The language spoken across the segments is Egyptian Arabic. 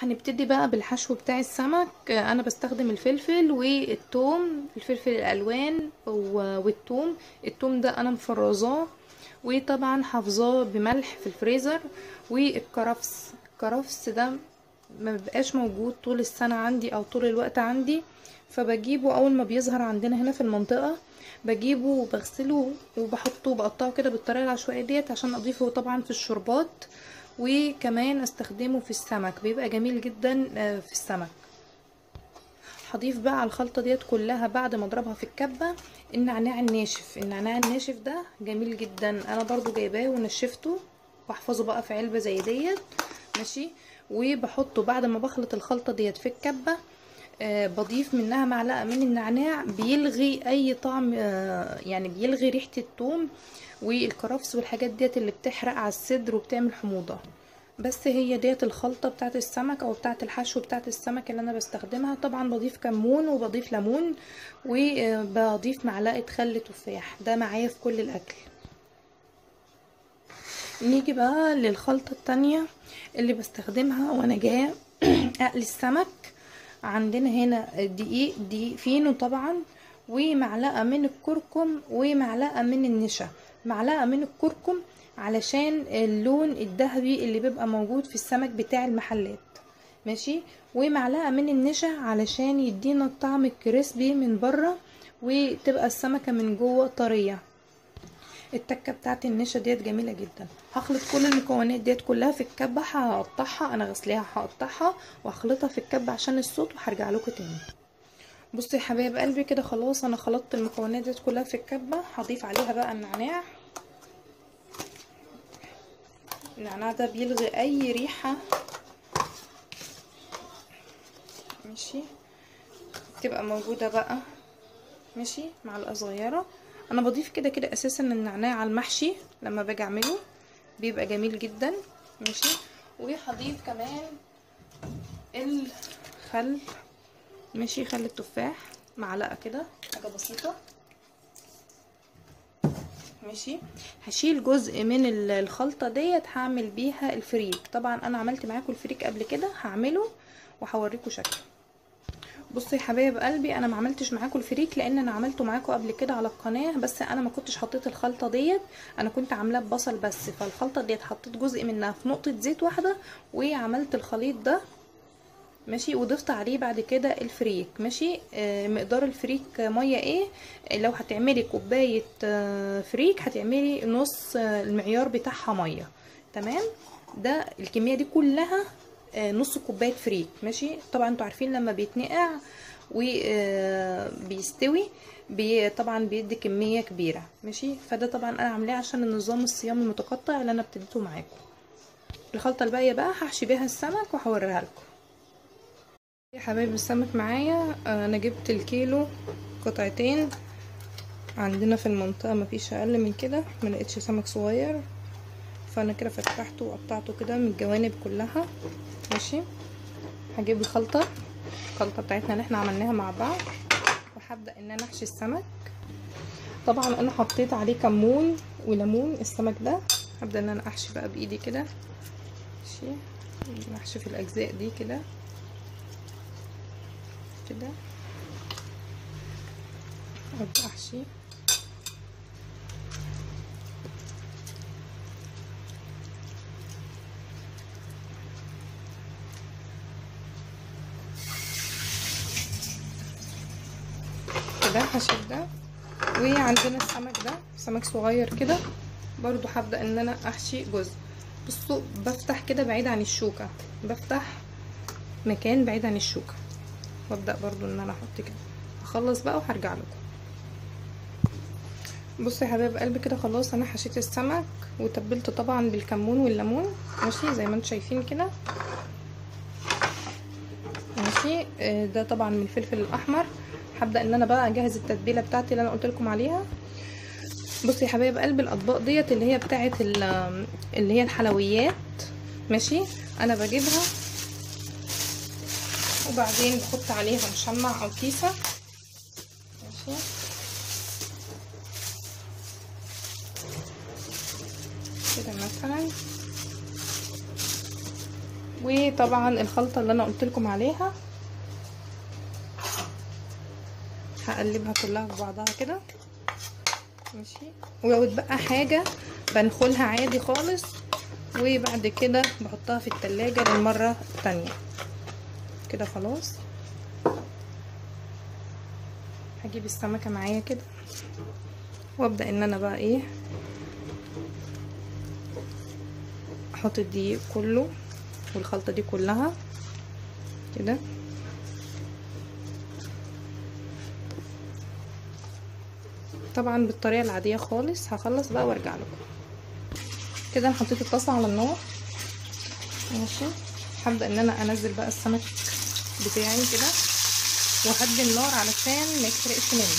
هنبتدي بقى بالحشو بتاع السمك آه، انا بستخدم الفلفل والثوم الفلفل الالوان و- والثوم الثوم ده انا مفرزاه وطبعا حافظاه بملح في الفريزر والكرفس الكرفس ده ما بيبقاش موجود طول السنة عندي او طول الوقت عندي فبجيبه اول ما بيظهر عندنا هنا في المنطقة بجيبه وبغسله وبحطه بقطعه كده بالطريقة العشوائية ديت عشان اضيفه طبعا في الشوربات وكمان استخدمه في السمك بيبقى جميل جدا آه، في السمك هضيف بقى على الخلطة ديت كلها بعد ما اضربها في الكبة النعناع الناشف النعناع الناشف ده جميل جدا انا برضو جايباه ونشفته واحفظه بقى في علبة زي ديت ماشي وبحطه بعد ما بخلط الخلطة ديت في الكبة آه بضيف منها معلقة من النعناع بيلغي اي طعم آه يعني بيلغي ريحة الثوم والكرفس والحاجات ديت اللي بتحرق على الصدر وبتعمل حموضة بس هي ديت الخلطة بتاعت السمك او بتاعت الحشو بتاعت السمك اللي انا بستخدمها طبعا بضيف كمون وبضيف ليمون وبضيف معلقة خل تفاح ده معايا في كل الاكل نيجي بقى للخلطة التانية اللي بستخدمها وانا جاية اقلي السمك عندنا هنا دقيق دقيق فينو طبعا ومعلقة من الكركم ومعلقة من النشا معلقة من الكركم علشان اللون الذهبي اللي بيبقى موجود في السمك بتاع المحلات ماشي ومعلقة من النشا علشان يدينا الطعم الكريسبي من بره وتبقى السمكة من جوه طرية التكة بتاعت النشا ديت جميلة جدا هخلط كل المكونات ديت كلها في الكبة هقطعها انا غسلاها هقطعها واخلطها في الكبة عشان الصوت وهرجع لكم تاني بصوا يا حبايب قلبي كده خلاص انا خلطت المكونات ديت كلها في الكبة هضيف عليها بقى النعناع النعناع ده بيلغي اي ريحة ماشي تبقى موجودة بقى ماشي معلقة صغيرة انا بضيف كده كده اساسا النعناع على المحشي لما باجي اعمله بيبقى جميل جدا ماشي وهضيف كمان الخل ماشي خل التفاح معلقة كده حاجة بسيطة ماشي هشيل جزء من ال- الخلطة ديت هعمل بيها الفريك طبعا انا عملت معاكم الفريك قبل كده هعمله وهوريكم شكله بصوا يا حبايب قلبي انا ما عملتش معاكم الفريك لان انا عملته معاكم قبل كده على القناه بس انا ما كنتش حطيت الخلطه ديت انا كنت عاملاه ببصل بس فالخلطه ديت حطيت جزء منها في نقطه زيت واحده وعملت الخليط ده ماشي وضفت عليه بعد كده الفريك ماشي آه مقدار الفريك ميه ايه آه، لو هتعملي كوبايه آه فريك هتعملي نص آه المعيار بتاعها ميه تمام ده الكميه دي كلها آه نص كوبايه فريك ماشي طبعا انتوا عارفين لما بيتنقع وبيستوي بي طبعا بيدي كميه كبيره ماشي فده طبعا انا عاملاه عشان النظام الصيام المتقطع اللي انا ابتديته معاكم الخلطه الباقيه بقى هحشي بيها السمك وهوريها لكم يا حبايبي السمك معايا آه، انا جبت الكيلو قطعتين عندنا في المنطقة مفيش اقل من كده ما لقيتش سمك صغير فانا كده فتحته وقطعته كده من الجوانب كلها ماشي هجيب الخلطة الخلطة بتاعتنا اللي احنا عملناها مع بعض وهبدأ ان انا احشي السمك طبعا انا حطيت عليه كمون وليمون السمك ده هبدأ ان انا احشي بقى بايدي كده ماشي احشي في الاجزاء دي كده كده ابدا احشي كده هشيل ده وعندنا السمك ده سمك صغير كده برضو هبدا ان انا احشي جزء بصوا بفتح كده بعيد عن الشوكه بفتح مكان بعيد عن الشوكه وابدا برضو ان انا احط كده اخلص بقى وهرجع لكم بصوا يا حبايب قلبي كده خلاص انا حشيت السمك وتبلت طبعا بالكمون والليمون ماشي زي ما انتم شايفين كده ماشي آه، ده طبعا من الفلفل الاحمر هبدا ان انا بقى اجهز التتبيله بتاعتي اللي انا قلت لكم عليها بصوا يا حبايب قلبي الاطباق ديت اللي هي بتاعه ال- اللي هي الحلويات ماشي انا بجيبها وبعدين بحط عليها مشمع او كيسه ماشي كده مثلا وطبعا الخلطة اللي انا قلت لكم عليها هقلبها كلها في بعضها كده ماشي ولو اتبقى حاجة بنخلها عادي خالص وبعد كده بحطها في التلاجة للمرة التانية كده خلاص هجيب السمكة معايا كده وابدأ ان انا بقى ايه احط الدقيق كله والخلطة دي كلها كده طبعا بالطريقة العادية خالص هخلص بقى وارجع لكم كده انا حطيت الطاسة على النار ماشي هبدأ ان انا انزل بقى السمك بتاعي كده وهدي النار علشان ما يتحرقش مني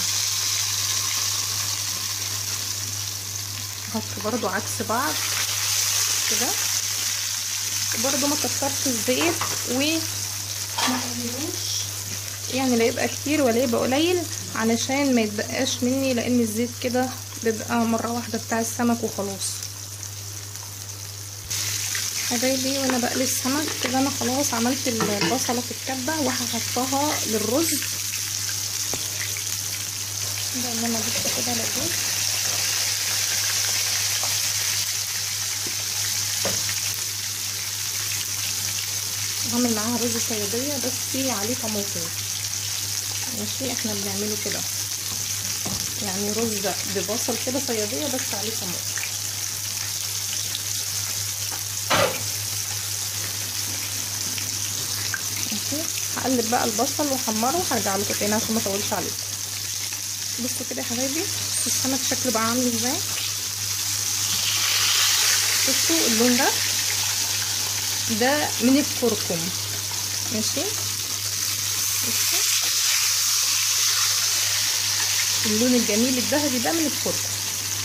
هحط برضو عكس بعض كده برضو ما كترش الزيت و ما يعني لا يبقى كتير ولا يبقى قليل علشان ما يتبقاش مني لان الزيت كده بيبقى مره واحده بتاع السمك وخلاص حبايبي وانا بقلي السمك كده انا خلاص عملت البصله في الكبه وهحطها للرز ده ان انا ضفت كده للرز هعمل معاها رز صياديه بس عليه طماطم ماشي احنا بنعمله كده يعني رز ببصل كده صياديه بس عليه طماطم ماشي هقلب بقى البصل واحمره وهرجع لكم تاني عشان ما اطولش عليكم بصوا كده يا حبايبي السمك شكله بقى عامل ازاي بصوا اللون ده ده من الكركم ماشي بصوا اللون الجميل الذهبي ده من الكركم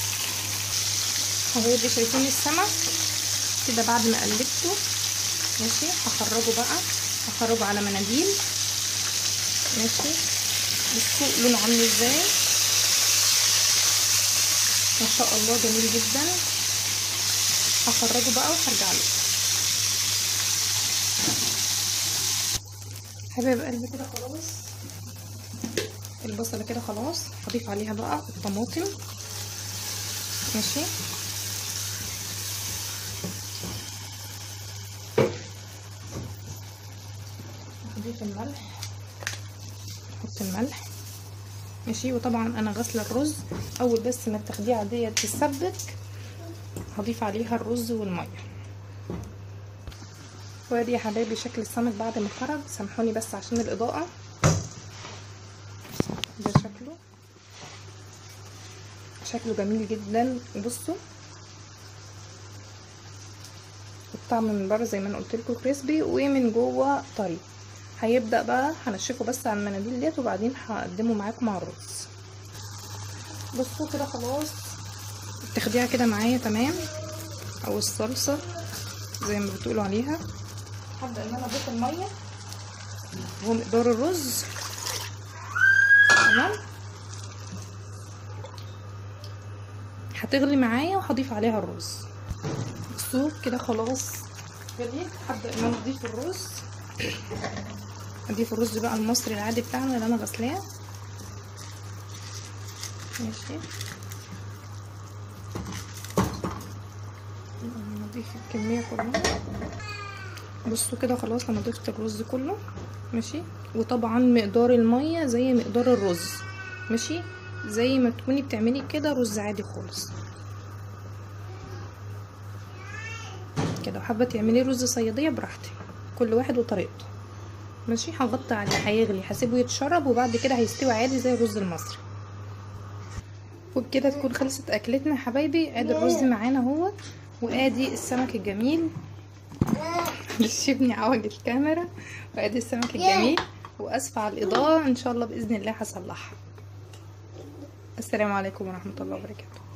حبايبي شايفين السمك كده بعد ما قلبته ماشي هخرجه بقى هخرجه على مناديل ماشي بصوا لونه عامل ازاي ما شاء الله جميل جدا هخرجه بقى وهرجع له حبايب قلبي كده خلاص البصله كده خلاص هضيف عليها بقى الطماطم ماشي هضيف الملح احط الملح ماشي وطبعا انا غاسله الرز اول بس ما التخديعه ديت تتسبك هضيف عليها الرز والميه وادي يا حبايبي شكل السمك بعد ما خرج سامحوني بس عشان الاضاءه ده شكله شكله جميل جدا بصوا الطعم من بره زي ما انا قلت لكم كريسبي ومن جوه طري هيبدا بقى هنشفه بس على المناديل ديت وبعدين هقدمه معاكم مع الرز بصوا كده خلاص التخديعه كده معايا تمام او الصلصه زي ما بتقولوا عليها هبدا ان انا اضيف الميه ومقدار الرز تمام هتغلي معايا وهضيف عليها الرز بصوا كده خلاص غليت هبدا ان انا اضيف الرز اضيف الرز بقى المصري العادي بتاعنا اللي انا غسلاه ماشي نضيف الكميه كلها بصوا كده خلاص انا ضفت الرز كله ماشي وطبعا مقدار الميه زي مقدار الرز ماشي زي ما تكوني بتعملي كده رز عادي خالص كده وحابه تعملي رز صياديه براحتك كل واحد وطريقته ماشي هغطي عليه هيغلي هسيبه يتشرب وبعد كده هيستوي عادي زي الرز المصري وبكده تكون خلصت اكلتنا يا حبايبي ادي الرز معانا اهو وادي السمك الجميل معلش ابني عوج الكاميرا وادي السمك الجميل واسفه على الاضاءه ان شاء الله باذن الله هصلحها السلام عليكم ورحمه الله وبركاته